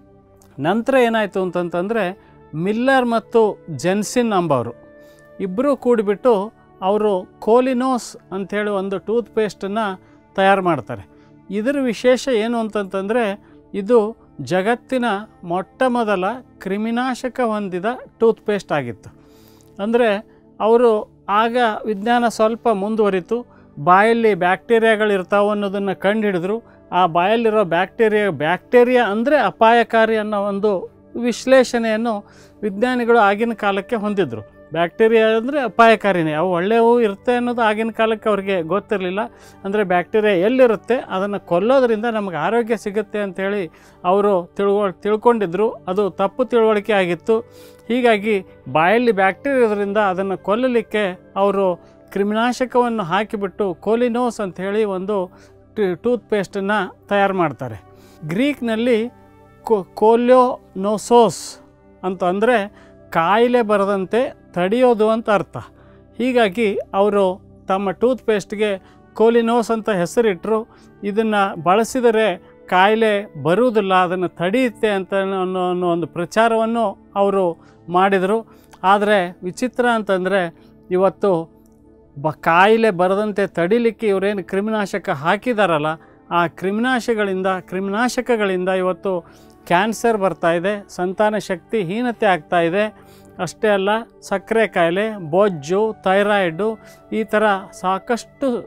ನಂತರ ಏನಾಯಿತು ಅಂತಂತಂದರೆ ಮಿಲ್ಲರ್ ಮತ್ತು ಜೆನ್ಸಿನ್ ಅಂಬವರು ಇಬ್ಬರೂ ಕೂಡಿಬಿಟ್ಟು ಅವರು ಕೋಲಿನೋಸ್ ಅಂಥೇಳಿ ಒಂದು ಟೂತ್ ಪೇಸ್ಟನ್ನು ತಯಾರು ಮಾಡ್ತಾರೆ ಇದರ ವಿಶೇಷ ಏನು ಅಂತಂತಂದರೆ ಇದು ಜಗತ್ತಿನ ಮೊಟ್ಟ ಮೊದಲ ಕ್ರಿಮಿನಾಶಕ ಹೊಂದಿದ ಟೂತ್ ಪೇಸ್ಟ್ ಆಗಿತ್ತು ಅಂದರೆ ಅವರು ಆಗ ವಿಜ್ಞಾನ ಸ್ವಲ್ಪ ಮುಂದುವರಿತು ಬಾಯಲ್ಲಿ ಬ್ಯಾಕ್ಟೀರಿಯಾಗಳು ಇರ್ತಾವೆ ಅನ್ನೋದನ್ನು ಕಂಡುಹಿಡಿದ್ರು ಆ ಬಾಯಲ್ಲಿರೋ ಬ್ಯಾಕ್ಟೀರಿಯಾ ಬ್ಯಾಕ್ಟೀರಿಯಾ ಅಂದರೆ ಅಪಾಯಕಾರಿ ಅನ್ನೋ ಒಂದು ವಿಶ್ಲೇಷಣೆಯನ್ನು ವಿಜ್ಞಾನಿಗಳು ಆಗಿನ ಕಾಲಕ್ಕೆ ಹೊಂದಿದ್ರು ಬ್ಯಾಕ್ಟೀರಿಯಾ ಅಂದರೆ ಅಪಾಯಕಾರಿನೇ ಅವು ಒಳ್ಳೆಯವು ಇರುತ್ತೆ ಅನ್ನೋದು ಆಗಿನ ಕಾಲಕ್ಕೆ ಅವ್ರಿಗೆ ಗೊತ್ತಿರಲಿಲ್ಲ ಅಂದರೆ ಬ್ಯಾಕ್ಟೀರಿಯಾ ಎಲ್ಲಿರುತ್ತೆ ಅದನ್ನು ಕೊಲ್ಲೋದ್ರಿಂದ ನಮಗೆ ಆರೋಗ್ಯ ಸಿಗುತ್ತೆ ಅಂಥೇಳಿ ಅವರು ತಿಳ್ಕೊ ತಿಳ್ಕೊಂಡಿದ್ರು ಅದು ತಪ್ಪು ತಿಳುವಳಿಕೆ ಆಗಿತ್ತು ಹೀಗಾಗಿ ಬಾಯಲ್ಲಿ ಬ್ಯಾಕ್ಟೀರಿಯಾ ಇರೋದ್ರಿಂದ ಅದನ್ನು ಕೊಲ್ಲಲಿಕ್ಕೆ ಅವರು ಕ್ರಿಮಿನಾಶಕವನ್ನು ಹಾಕಿಬಿಟ್ಟು ಕೋಲಿನೋಸ್ ಅಂಥೇಳಿ ಒಂದು ಟೂತ್ ಪೇಸ್ಟನ್ನು ತಯಾರು ಮಾಡ್ತಾರೆ ಗ್ರೀಕ್ನಲ್ಲಿ ಕೊ ಕೋಲ್ಯೋನೋಸೋಸ್ ಅಂತ ಅಂದರೆ ಕಾಯಿಲೆ ಬರದಂತೆ ತಡೆಯೋದು ಅಂತ ಅರ್ಥ ಹೀಗಾಗಿ ಅವರು ತಮ್ಮ ಟೂತ್ ಪೇಸ್ಟ್ಗೆ ಕೋಲಿನೋಸ್ ಅಂತ ಹೆಸರಿಟ್ಟರು ಇದನ್ನು ಬಳಸಿದರೆ ಕಾಯಿಲೆ ಬರುವುದಿಲ್ಲ ಅದನ್ನು ತಡೆಯುತ್ತೆ ಅಂತ ಅನ್ನೋ ಅನ್ನೋ ಒಂದು ಪ್ರಚಾರವನ್ನು ಅವರು ಮಾಡಿದರು ಆದರೆ ವಿಚಿತ್ರ ಅಂತಂದರೆ ಇವತ್ತು ಬ ಕಾಯಿಲೆ ಬರದಂತೆ ತಡಿಲಿಕ್ಕೆ ಇವರೇನು ಕ್ರಿಮಿನಾಶಕ ಹಾಕಿದಾರಲ್ಲ ಆ ಕ್ರಿಮಿನಾಶಗಳಿಂದ ಕ್ರಿಮಿನಾಶಕಗಳಿಂದ ಇವತ್ತು ಕ್ಯಾನ್ಸರ್ ಬರ್ತಾ ಇದೆ ಸಂತಾನ ಶಕ್ತಿ ಹೀನತೆ ಆಗ್ತಾ ಇದೆ ಅಷ್ಟೇ ಅಲ್ಲ ಸಕ್ಕರೆ ಕಾಯಿಲೆ ಬೊಜ್ಜು ಥೈರಾಯ್ಡು ಈ ಥರ ಸಾಕಷ್ಟು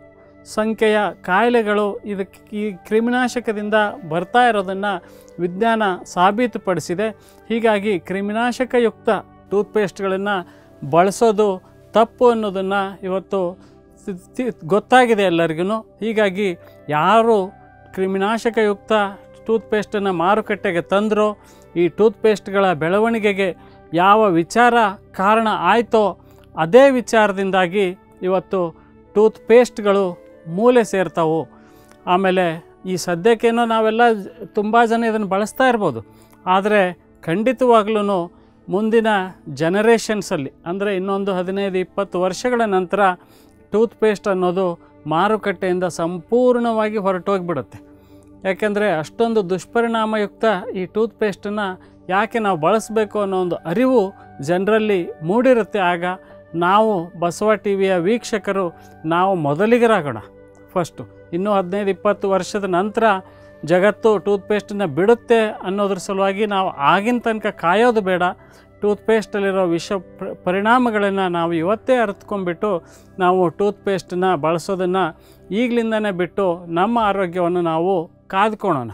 ಸಂಖ್ಯೆಯ ಕಾಯಿಲೆಗಳು ಇದಕ್ಕೆ ಈ ಕ್ರಿಮಿನಾಶಕದಿಂದ ಬರ್ತಾ ಇರೋದನ್ನು ವಿಜ್ಞಾನ ಸಾಬೀತುಪಡಿಸಿದೆ ಹೀಗಾಗಿ ಕ್ರಿಮಿನಾಶಕಯುಕ್ತ ಟೂತ್ಪೇಸ್ಟ್ಗಳನ್ನು ಬಳಸೋದು ತಪ್ಪು ಅನ್ನೋದನ್ನು ಇವತ್ತು ತಿ- ತಿ- ಗೊತ್ತಾಗಿದೆ ಎಲ್ಲರಿಗೂ ಹೀಗಾಗಿ ಯಾರು ಕ್ರಿಮಿನಾಶಕಯುಕ್ತ ಟೂತ್ಪೇಸ್ಟನ್ನು ಮಾರುಕಟ್ಟೆಗೆ ತಂದರೋ ಈ ಟೂತ್ಪೇಸ್ಟ್ಗಳ ಬೆಳವಣಿಗೆಗೆ ಯಾವ ವಿಚಾರ ಕಾರಣ ಆಯಿತೋ ಅದೇ ವಿಚಾರದಿಂದಾಗಿ ಇವತ್ತು ಟೂತ್ಪೇಸ್ಟ್ಗಳು ಮೂಲೆ ಸೇರ್ತಾವು ಆಮೇಲೆ ಈ ಸದ್ಯಕ್ಕೇನೋ ನಾವೆಲ್ಲ ತುಂಬ ಜನ ಇದನ್ನು ಬಳಸ್ತಾ ಇರ್ಬೋದು ಆದರೆ ಖಂಡಿತವಾಗ್ಲೂ ಮುಂದಿನ ಜನರೇಷನ್ಸಲ್ಲಿ ಅಂದರೆ ಇನ್ನೊಂದು ಹದಿನೈದು ಇಪ್ಪತ್ತು ವರ್ಷಗಳ ನಂತರ ಟೂತ್ಪೇಸ್ಟ್ ಅನ್ನೋದು ಮಾರುಕಟ್ಟೆಯಿಂದ ಸಂಪೂರ್ಣವಾಗಿ ಹೊರಟೋಗಿಬಿಡುತ್ತೆ ಯಾಕೆಂದರೆ ಅಷ್ಟೊಂದು ದುಷ್ಪರಿಣಾಮಯುಕ್ತ ಈ ಟೂತ್ಪೇಸ್ಟನ್ನು ಯಾಕೆ ನಾವು ಬಳಸಬೇಕು ಅನ್ನೋ ಒಂದು ಅರಿವು ಜನರಲ್ಲಿ ಮೂಡಿರುತ್ತೆ ಆಗ ನಾವು ಬಸವ ಟಿ ವಿಯ ವೀಕ್ಷಕರು ನಾವು ಮೊದಲಿಗರಾಗೋಣ ಫಸ್ಟು ಇನ್ನೂ ಹದಿನೈದು ಇಪ್ಪತ್ತು ವರ್ಷದ ನಂತರ ಜಗತ್ತು ಟೂತ್ಪೇಸ್ಟನ್ನು ಬಿಡುತ್ತೆ ಅನ್ನೋದ್ರ ಸಲುವಾಗಿ ನಾವು ಆಗಿನ ತನಕ ಕಾಯೋದು ಬೇಡ ಟೂತ್ಪೇಸ್ಟಲ್ಲಿರೋ ವಿಷ ಪ್ರ- ಪರಿಣಾಮಗಳನ್ನು ನಾವು ಇವತ್ತೇ ಅರಿತ್ಕೊಂಡ್ಬಿಟ್ಟು ನಾವು ಟೂತ್ಪೇಸ್ಟನ್ನ ಬಳಸೋದನ್ನು ಈಗಲಿಂದನೇ ಬಿಟ್ಟು ನಮ್ಮ ಆರೋಗ್ಯವನ್ನು ನಾವು ಕಾದ್ಕೊಳ್ಳೋಣ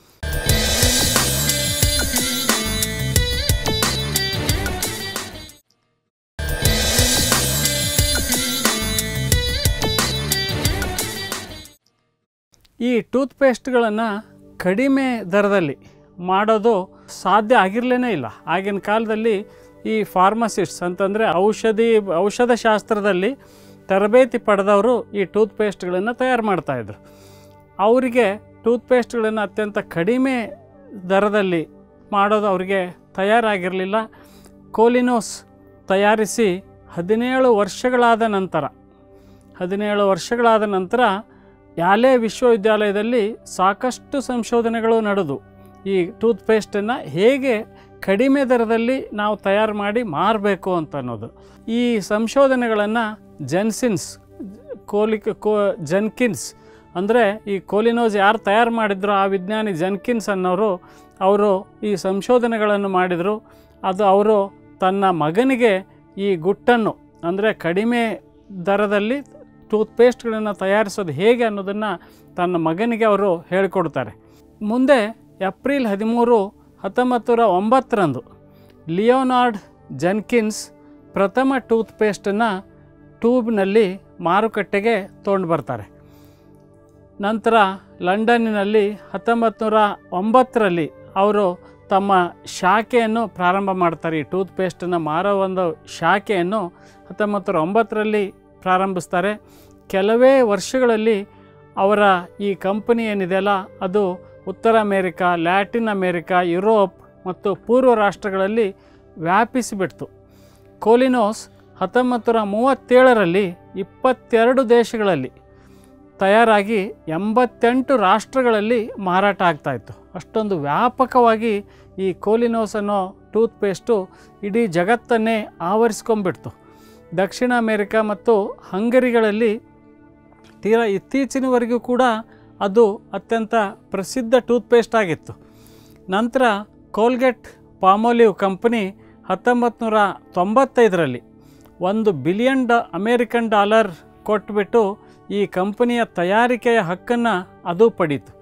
ಈ ಟೂತ್ಪೇಸ್ಟ್ಗಳನ್ನು ಕಡಿಮೆ ದರದಲ್ಲಿ ಮಾಡೋದು ಸಾಧ್ಯ ಆಗಿರಲೇ ಇಲ್ಲ ಆಗಿನ ಕಾಲದಲ್ಲಿ ಈ ಫಾರ್ಮಸಿಸ್ಟ್ಸ್ ಅಂತಂದರೆ ಔಷಧಿ ಔಷಧ ಶಾಸ್ತ್ರದಲ್ಲಿ ತರಬೇತಿ ಪಡೆದವರು ಈ ಟೂತ್ಪೇಸ್ಟ್ಗಳನ್ನು ತಯಾರು ಮಾಡ್ತಾಯಿದ್ರು ಅವರಿಗೆ ಟೂತ್ಪೇಸ್ಟ್ಗಳನ್ನು ಅತ್ಯಂತ ಕಡಿಮೆ ದರದಲ್ಲಿ ಮಾಡೋದು ಅವರಿಗೆ ತಯಾರಾಗಿರಲಿಲ್ಲ ಕೋಲಿನೋಸ್ ತಯಾರಿಸಿ ಹದಿನೇಳು ವರ್ಷಗಳಾದ ನಂತರ ಹದಿನೇಳು ವರ್ಷಗಳಾದ ನಂತರ ಯಾಲೇ ವಿಶ್ವವಿದ್ಯಾಲಯದಲ್ಲಿ ಸಾಕಷ್ಟು ಸಂಶೋಧನೆಗಳು ನಡೆದು ಈ ಟೂತ್ಪೇಸ್ಟನ್ನು ಹೇಗೆ ಕಡಿಮೆ ದರದಲ್ಲಿ ನಾವು ತಯಾರು ಮಾಡಿ ಮಾರಬೇಕು ಅಂತ ಅನ್ನೋದು ಈ ಸಂಶೋಧನೆಗಳನ್ನು ಜೆನ್ಸಿನ್ಸ್ ಕೋಲಿಕ್ ಕೋ ಜನ್ಕಿನ್ಸ್ ಅಂದರೆ ಈ ಕೋಲಿನೋಸ್ ಯಾರು ತಯಾರು ಮಾಡಿದ್ರು ಆ ವಿಜ್ಞಾನಿ ಜನ್ಕಿನ್ಸ್ ಅನ್ನೋರು ಅವರು ಈ ಸಂಶೋಧನೆಗಳನ್ನು ಮಾಡಿದರು ಅದು ಅವರು ತನ್ನ ಮಗನಿಗೆ ಈ ಗುಟ್ಟನ್ನು ಅಂದರೆ ಕಡಿಮೆ ದರದಲ್ಲಿ ಟೂತ್ಪೇಸ್ಟ್ಗಳನ್ನು ತಯಾರಿಸೋದು ಹೇಗೆ ಅನ್ನೋದನ್ನು ತನ್ನ ಮಗನಿಗೆ ಅವರು ಹೇಳಿಕೊಡ್ತಾರೆ ಮುಂದೆ ಏಪ್ರಿಲ್ ಹದಿಮೂರು ಹತ್ತೊಂಬತ್ತು ನೂರ ಒಂಬತ್ತರಂದು ಲಿಯೋನಾರ್ಡ್ ಜನ್ಕಿನ್ಸ್ ಪ್ರಥಮ ಟೂತ್ಪೇಸ್ಟನ್ನು ಟ್ಯೂಬ್ನಲ್ಲಿ ಮಾರುಕಟ್ಟೆಗೆ ತೊಗೊಂಡು ಬರ್ತಾರೆ ನಂತರ ಲಂಡನ್ನಿನಲ್ಲಿ ಹತ್ತೊಂಬತ್ತು ನೂರ ಒಂಬತ್ತರಲ್ಲಿ ಅವರು ತಮ್ಮ ಶಾಖೆಯನ್ನು ಪ್ರಾರಂಭ ಮಾಡ್ತಾರೆ ಈ ಟೂತ್ಪೇಸ್ಟನ್ನು ಮಾರೋ ಒಂದು ಶಾಖೆಯನ್ನು ಹತ್ತೊಂಬತ್ತು ನೂರ ಒಂಬತ್ತರಲ್ಲಿ ಪ್ರಾರಂಭಿಸ್ತಾರೆ ಕೆಲವೇ ವರ್ಷಗಳಲ್ಲಿ ಅವರ ಈ ಕಂಪನಿ ಏನಿದೆಯಲ್ಲ ಅದು ಉತ್ತರ ಅಮೇರಿಕಾ ಲ್ಯಾಟಿನ್ ಅಮೇರಿಕಾ ಯುರೋಪ್ ಮತ್ತು ಪೂರ್ವ ರಾಷ್ಟ್ರಗಳಲ್ಲಿ ವ್ಯಾಪಿಸಿಬಿಡ್ತು ಕೋಲಿನೋಸ್ ಹತ್ತೊಂಬತ್ತು ನೂರ ಮೂವತ್ತೇಳರಲ್ಲಿ ಇಪ್ಪತ್ತೆರಡು ದೇಶಗಳಲ್ಲಿ ತಯಾರಾಗಿ ಎಂಬತ್ತೆಂಟು ರಾಷ್ಟ್ರಗಳಲ್ಲಿ ಮಾರಾಟ ಆಗ್ತಾಯಿತ್ತು ಅಷ್ಟೊಂದು ವ್ಯಾಪಕವಾಗಿ ಈ ಕೋಲಿನೋಸ್ ಅನ್ನೋ ಟೂತ್ಪೇಸ್ಟು ಇಡೀ ಜಗತ್ತನ್ನೇ ಆವರಿಸ್ಕೊಂಡ್ಬಿಡ್ತು ದಕ್ಷಿಣ ಅಮೇರಿಕಾ ಮತ್ತು ಹಂಗರಿಗಳಲ್ಲಿ ತೀರಾ ಇತ್ತೀಚಿನವರೆಗೂ ಕೂಡ ಅದು ಅತ್ಯಂತ ಪ್ರಸಿದ್ಧ ಟೂತ್ಪೇಸ್ಟ್ ಆಗಿತ್ತು ನಂತರ ಕೋಲ್ಗೇಟ್ ಪಾಮೋಲಿವ್ ಕಂಪನಿ ಹತ್ತೊಂಬತ್ತು ನೂರ ತೊಂಬತ್ತೈದರಲ್ಲಿ ಒಂದು ಬಿಲಿಯನ್ ಡ ಅಮೇರಿಕನ್ ಡಾಲರ್ ಕೊಟ್ಬಿಟ್ಟು ಈ ಕಂಪನಿಯ ತಯಾರಿಕೆಯ ಹಕ್ಕನ್ನು ಅದು ಪಡೀತು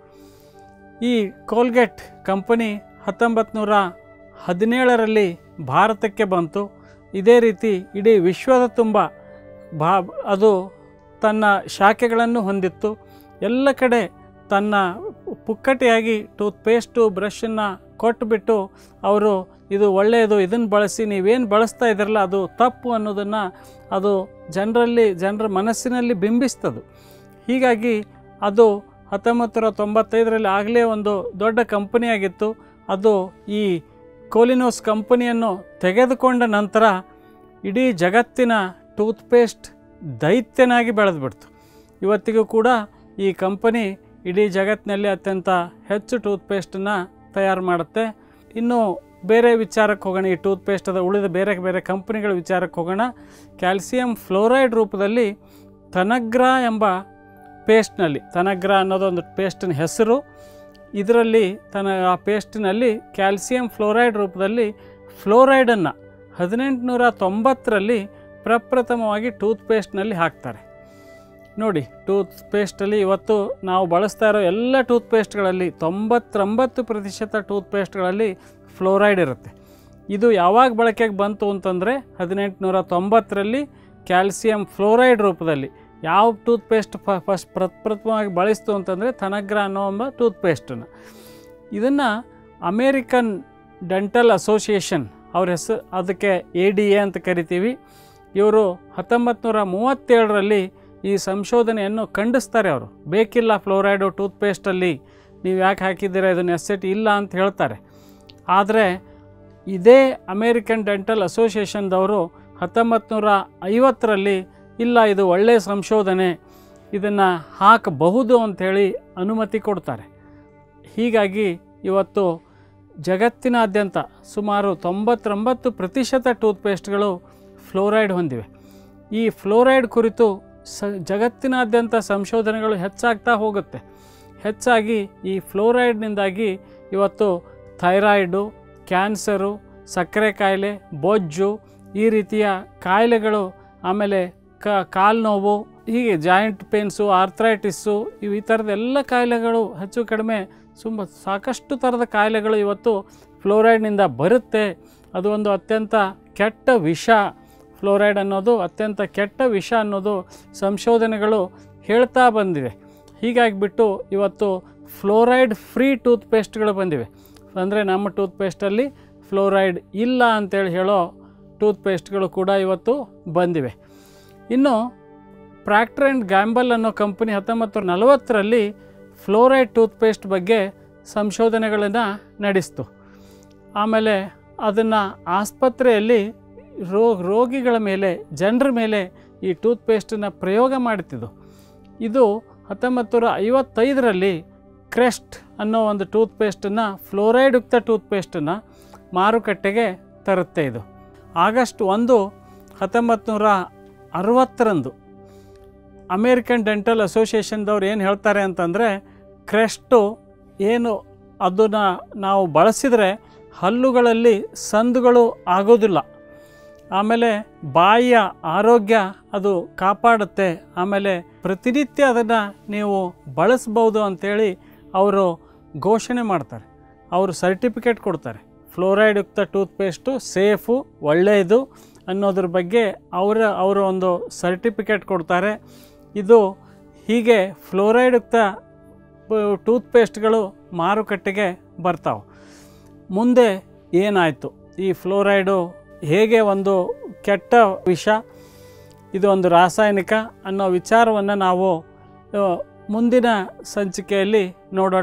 ಈ ಕೋಲ್ಗೇಟ್ ಕಂಪನಿ ಹತ್ತೊಂಬತ್ತು ನೂರ ಹದಿನೇಳರಲ್ಲಿ ಭಾರತಕ್ಕೆ ಬಂತು ಇದೇ ರೀತಿ ಇಡೀ ವಿಶ್ವದ ತುಂಬ ಭಾ ಅದು ತನ್ನ ಶಾಖೆಗಳನ್ನು ಹೊಂದಿತ್ತು ಎಲ್ಲ ಕಡೆ ತನ್ನ ಪುಕ್ಕಟೆಯಾಗಿ ಟೂತ್ಪೇಸ್ಟು ಬ್ರಷನ್ನು ಕೊಟ್ಬಿಟ್ಟು ಅವರು ಇದು ಒಳ್ಳೆಯದು ಇದನ್ನು ಬಳಸಿ ನೀವೇನು ಬಳಸ್ತಾ ಇದ್ದೀರಲ್ಲ ಅದು ತಪ್ಪು ಅನ್ನೋದನ್ನು ಅದು ಜನರಲ್ಲಿ ಜನರ ಮನಸ್ಸಿನಲ್ಲಿ ಬಿಂಬಿಸ್ತದು ಹೀಗಾಗಿ ಅದು ಹತ್ತೊಂಬತ್ತು ನೂರ ತೊಂಬತ್ತೈದರಲ್ಲಿ ಆಗಲೇ ಒಂದು ದೊಡ್ಡ ಕಂಪನಿಯಾಗಿತ್ತು ಅದು ಈ ಕೋಲಿನೋಸ್ ಕಂಪನಿಯನ್ನು ತೆಗೆದುಕೊಂಡ ನಂತರ ಇಡೀ ಜಗತ್ತಿನ ಟೂತ್ಪೇಸ್ಟ್ ದೈತ್ಯನಾಗಿ ಬೆಳೆದ್ಬಿಡ್ತು ಇವತ್ತಿಗೂ ಕೂಡ ಈ ಕಂಪನಿ ಇಡೀ ಜಗತ್ತಿನಲ್ಲಿ ಅತ್ಯಂತ ಹೆಚ್ಚು ಟೂತ್ಪೇಸ್ಟನ್ನು ತಯಾರು ಮಾಡುತ್ತೆ ಇನ್ನು ಬೇರೆ ವಿಚಾರಕ್ಕೆ ಹೋಗೋಣ ಈ ಟೂತ್ಪೇಸ್ಟದ ಉಳಿದ ಬೇರೆ ಬೇರೆ ಕಂಪನಿಗಳ ವಿಚಾರಕ್ಕೆ ಹೋಗೋಣ ಕ್ಯಾಲ್ಸಿಯಂ ಫ್ಲೋರೈಡ್ ರೂಪದಲ್ಲಿ ತನಗ್ರ ಎಂಬ ಪೇಸ್ಟ್ನಲ್ಲಿ ತನಗ್ರ ಅನ್ನೋದೊಂದು ಪೇಸ್ಟಿನ ಹೆಸರು ಇದರಲ್ಲಿ ತನ್ನ ಆ ಪೇಸ್ಟಿನಲ್ಲಿ ಕ್ಯಾಲ್ಸಿಯಂ ಫ್ಲೋರೈಡ್ ರೂಪದಲ್ಲಿ ಫ್ಲೋರೈಡನ್ನು ಹದಿನೆಂಟುನೂರ ತೊಂಬತ್ತರಲ್ಲಿ ಪ್ರಪ್ರಥಮವಾಗಿ ಟೂತ್ಪೇಸ್ಟ್ನಲ್ಲಿ ಹಾಕ್ತಾರೆ ನೋಡಿ ಟೂತ್ ಪೇಸ್ಟಲ್ಲಿ ಇವತ್ತು ನಾವು ಬಳಸ್ತಾ ಇರೋ ಎಲ್ಲ ಟೂತ್ ಪೇಸ್ಟ್ಗಳಲ್ಲಿ ತೊಂಬತ್ತೊಂಬತ್ತು ಪ್ರತಿಶತ ಟೂತ್ ಪೇಸ್ಟ್ಗಳಲ್ಲಿ ಫ್ಲೋರೈಡ್ ಇರುತ್ತೆ ಇದು ಯಾವಾಗ ಬಳಕೆಗೆ ಬಂತು ಅಂತಂದರೆ ಹದಿನೆಂಟುನೂರ ತೊಂಬತ್ತರಲ್ಲಿ ಕ್ಯಾಲ್ಸಿಯಂ ಫ್ಲೋರೈಡ್ ರೂಪದಲ್ಲಿ ಯಾವ ಟೂತ್ ಪೇಸ್ಟ್ ಫಸ್ಟ್ ಪ್ರಪ್ರಥಮವಾಗಿ ಬಳಸ್ತು ಅಂತಂದರೆ ಥನಗ್ರ ಅನ್ನೋ ಎಂಬ ಟೂತ್ ಪೇಸ್ಟನ್ನು ಇದನ್ನು ಅಮೇರಿಕನ್ ಡೆಂಟಲ್ ಅಸೋಸಿಯೇಷನ್ ಅವ್ರ ಹೆಸರು ಅದಕ್ಕೆ ಎ ಡಿ ಎ ಅಂತ ಕರಿತೀವಿ ಇವರು ಹತ್ತೊಂಬತ್ತು ನೂರ ಮೂವತ್ತೇಳರಲ್ಲಿ ಈ ಸಂಶೋಧನೆಯನ್ನು ಖಂಡಿಸ್ತಾರೆ ಅವರು ಬೇಕಿಲ್ಲ ಫ್ಲೋರೈಡು ಟೂತ್ ಪೇಸ್ಟಲ್ಲಿ ನೀವು ಯಾಕೆ ಹಾಕಿದ್ದೀರಾ ಇದು ನೆಸೆಸಿಟಿ ಇಲ್ಲ ಅಂತ ಹೇಳ್ತಾರೆ ಆದರೆ ಇದೇ ಅಮೇರಿಕನ್ ಡೆಂಟಲ್ ಅಸೋಸಿಯೇಷನ್ದವರು ಹತ್ತೊಂಬತ್ತು ನೂರ ಐವತ್ತರಲ್ಲಿ ಇಲ್ಲ ಇದು ಒಳ್ಳೆಯ ಸಂಶೋಧನೆ ಇದನ್ನು ಹಾಕಬಹುದು ಅಂಥೇಳಿ ಅನುಮತಿ ಕೊಡ್ತಾರೆ ಹೀಗಾಗಿ ಇವತ್ತು ಜಗತ್ತಿನಾದ್ಯಂತ ಸುಮಾರು ತೊಂಬತ್ತೊಂಬತ್ತು ಪ್ರತಿಶತ ಟೂತ್ಪೇಸ್ಟ್ಗಳು ಫ್ಲೋರೈಡ್ ಹೊಂದಿವೆ ಈ ಫ್ಲೋರೈಡ್ ಕುರಿತು ಸ ಜಗತ್ತಿನಾದ್ಯಂತ ಸಂಶೋಧನೆಗಳು ಹೆಚ್ಚಾಗ್ತಾ ಹೋಗುತ್ತೆ ಹೆಚ್ಚಾಗಿ ಈ ಫ್ಲೋರೈಡ್ನಿಂದಾಗಿ ಇವತ್ತು ಥೈರಾಯ್ಡು ಕ್ಯಾನ್ಸರು ಸಕ್ಕರೆ ಕಾಯಿಲೆ ಬೊಜ್ಜು ಈ ರೀತಿಯ ಕಾಯಿಲೆಗಳು ಆಮೇಲೆ ಕ ಕಾಲು ನೋವು ಹೀಗೆ ಜಾಯಿಂಟ್ ಪೇನ್ಸು ಆರ್ಥ್ರೈಟಿಸ್ಸು ಇವು ಈ ಥರದ ಎಲ್ಲ ಕಾಯಿಲೆಗಳು ಹೆಚ್ಚು ಕಡಿಮೆ ತುಂಬ ಸಾಕಷ್ಟು ಥರದ ಕಾಯಿಲೆಗಳು ಇವತ್ತು ಫ್ಲೋರೈಡ್ನಿಂದ ಬರುತ್ತೆ ಅದು ಒಂದು ಅತ್ಯಂತ ಕೆಟ್ಟ ವಿಷ ಫ್ಲೋರೈಡ್ ಅನ್ನೋದು ಅತ್ಯಂತ ಕೆಟ್ಟ ವಿಷ ಅನ್ನೋದು ಸಂಶೋಧನೆಗಳು ಹೇಳ್ತಾ ಬಂದಿವೆ ಹೀಗಾಗಿಬಿಟ್ಟು ಇವತ್ತು ಫ್ಲೋರೈಡ್ ಫ್ರೀ ಟೂತ್ ಪೇಸ್ಟ್ಗಳು ಬಂದಿವೆ ಅಂದರೆ ನಮ್ಮ ಟೂತ್ ಪೇಸ್ಟಲ್ಲಿ ಫ್ಲೋರೈಡ್ ಇಲ್ಲ ಅಂತೇಳಿ ಹೇಳೋ ಟೂತ್ ಪೇಸ್ಟ್ಗಳು ಕೂಡ ಇವತ್ತು ಬಂದಿವೆ ಇನ್ನು ಪ್ರಾಕ್ಟರ್ ಆ್ಯಂಡ್ ಗ್ಯಾಂಬಲ್ ಅನ್ನೋ ಕಂಪನಿ ಹತ್ತೊಂಬತ್ತು ನೂರ ನಲವತ್ತರಲ್ಲಿ ಫ್ಲೋರೈಡ್ ಟೂತ್ ಪೇಸ್ಟ್ ಬಗ್ಗೆ ಸಂಶೋಧನೆಗಳನ್ನು ನಡೆಸ್ತು ಆಮೇಲೆ ಅದನ್ನು ಆಸ್ಪತ್ರೆಯಲ್ಲಿ ರೋ ರೋಗಿಗಳ ಮೇಲೆ ಜನರ ಮೇಲೆ ಈ ಟೂತ್ ಪೇಸ್ಟನ್ನು ಪ್ರಯೋಗ ಮಾಡುತ್ತಿದ್ದು ಇದು ಹತ್ತೊಂಬತ್ತು ನೂರ ಐವತ್ತೈದರಲ್ಲಿ ಕ್ರೆಸ್ಟ್ ಅನ್ನೋ ಒಂದು ಟೂತ್ ಪೇಸ್ಟನ್ನು ಫ್ಲೋರೈಡ್ಯುಕ್ತ ಟೂತ್ ಪೇಸ್ಟನ್ನು ಮಾರುಕಟ್ಟೆಗೆ ತರುತ್ತೆ ಇದು ಆಗಸ್ಟ್ ಒಂದು ಹತ್ತೊಂಬತ್ತು ನೂರ ಅರವತ್ತರಂದು ಅಮೇರಿಕನ್ ಡೆಂಟಲ್ ಅಸೋಸಿಯೇಷನ್ದವ್ರು ಏನು ಹೇಳ್ತಾರೆ ಅಂತಂದರೆ ಕ್ರೆಸ್ಟು ಏನು ಅದನ್ನು ನಾವು ಬಳಸಿದರೆ ಹಲ್ಲುಗಳಲ್ಲಿ ಸಂದುಗಳು ಆಗೋದಿಲ್ಲ ಆಮೇಲೆ ಬಾಯಿಯ ಆರೋಗ್ಯ ಅದು ಕಾಪಾಡುತ್ತೆ ಆಮೇಲೆ ಪ್ರತಿನಿತ್ಯ ಅದನ್ನು ನೀವು ಬಳಸ್ಬೋದು ಅಂಥೇಳಿ ಅವರು ಘೋಷಣೆ ಮಾಡ್ತಾರೆ ಅವರು ಸರ್ಟಿಫಿಕೇಟ್ ಕೊಡ್ತಾರೆ ಫ್ಲೋರೈಡ್ಯುಕ್ತ ಟೂತ್ಪೇಸ್ಟು ಸೇಫು ಒಳ್ಳೆಯದು ಅನ್ನೋದ್ರ ಬಗ್ಗೆ ಅವರ ಅವರ ಒಂದು ಸರ್ಟಿಫಿಕೇಟ್ ಕೊಡ್ತಾರೆ ಇದು ಹೀಗೆ ಫ್ಲೋರೈಡ್ಯುಕ್ತ ಟೂತ್ಪೇಸ್ಟ್ಗಳು ಮಾರುಕಟ್ಟೆಗೆ ಬರ್ತಾವೆ ಮುಂದೆ ಏನಾಯಿತು ಈ ಫ್ಲೋರೈಡು ಹೇಗೆ ಒಂದು ಕೆಟ್ಟ ವಿಷ ಇದು ಒಂದು ರಾಸಾಯನಿಕ ಅನ್ನೋ ವಿಚಾರವನ್ನು ನಾವು ಆ, ಮುಂದಿನ ಸಂಚಿಕೆಯಲ್ಲಿ ನೋಡೋಣ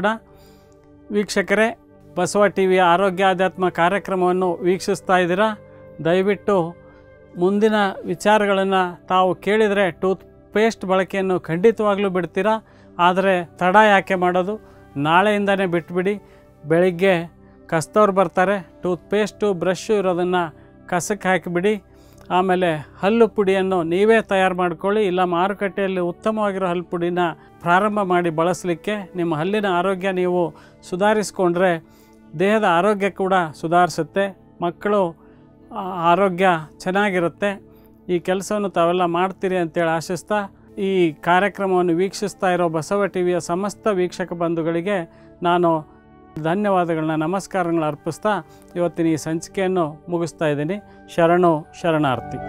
ವೀಕ್ಷಕರೇ ಬಸವ ಟಿ ವಿಯ ಆರೋಗ್ಯ ಆಧ್ಯಾತ್ಮ ಕಾರ್ಯಕ್ರಮವನ್ನು ವೀಕ್ಷಿಸ್ತಾ ಇದ್ದೀರಾ ದಯವಿಟ್ಟು ಮುಂದಿನ ವಿಚಾರಗಳನ್ನು ತಾವು ಕೇಳಿದರೆ ಟೂತ್ ಪೇಸ್ಟ್ ಬಳಕೆಯನ್ನು ಖಂಡಿತವಾಗ್ಲೂ ಬಿಡ್ತೀರಾ ಆದರೆ ತಡ ಯಾಕೆ ಮಾಡೋದು ನಾಳೆಯಿಂದನೇ ಬಿಟ್ಬಿಡಿ ಬೆಳಿಗ್ಗೆ ಕಸ್ತವ್ರು ಬರ್ತಾರೆ ಟೂತ್ ಪೇಸ್ಟು ಬ್ರಷ್ಷು ಇರೋದನ್ನು ಕಸಕ್ಕೆ ಹಾಕಿಬಿಡಿ ಆಮೇಲೆ ಹಲ್ಲು ಪುಡಿಯನ್ನು ನೀವೇ ತಯಾರು ಮಾಡ್ಕೊಳ್ಳಿ ಇಲ್ಲ ಮಾರುಕಟ್ಟೆಯಲ್ಲಿ ಉತ್ತಮವಾಗಿರೋ ಹಲ್ಲು ಪುಡಿನ ಪ್ರಾರಂಭ ಮಾಡಿ ಬಳಸಲಿಕ್ಕೆ ನಿಮ್ಮ ಹಲ್ಲಿನ ಆರೋಗ್ಯ ನೀವು ಸುಧಾರಿಸ್ಕೊಂಡ್ರೆ ದೇಹದ ಆರೋಗ್ಯ ಕೂಡ ಸುಧಾರಿಸುತ್ತೆ ಮಕ್ಕಳು ಆ, ಆರೋಗ್ಯ ಚೆನ್ನಾಗಿರುತ್ತೆ ಈ ಕೆಲಸವನ್ನು ತಾವೆಲ್ಲ ಮಾಡ್ತೀರಿ ಅಂತೇಳಿ ಆಶಿಸ್ತಾ ಈ ಕಾರ್ಯಕ್ರಮವನ್ನು ವೀಕ್ಷಿಸ್ತಾ ಇರೋ ಬಸವ ಟಿ ವಿಯ ಸಮಸ್ತ ವೀಕ್ಷಕ ಬಂಧುಗಳಿಗೆ ನಾನು ಧನ್ಯವಾದಗಳನ್ನ ನಮಸ್ಕಾರಗಳನ್ನ ಅರ್ಪಿಸ್ತಾ ಇವತ್ತಿನ ಈ ಸಂಚಿಕೆಯನ್ನು ಮುಗಿಸ್ತಾ ಇದ್ದೀನಿ ಶರಣು ಶರಣಾರ್ಥಿ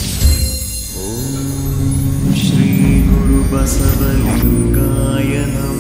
श्रीगुरुबसवलिङ्गाय नमः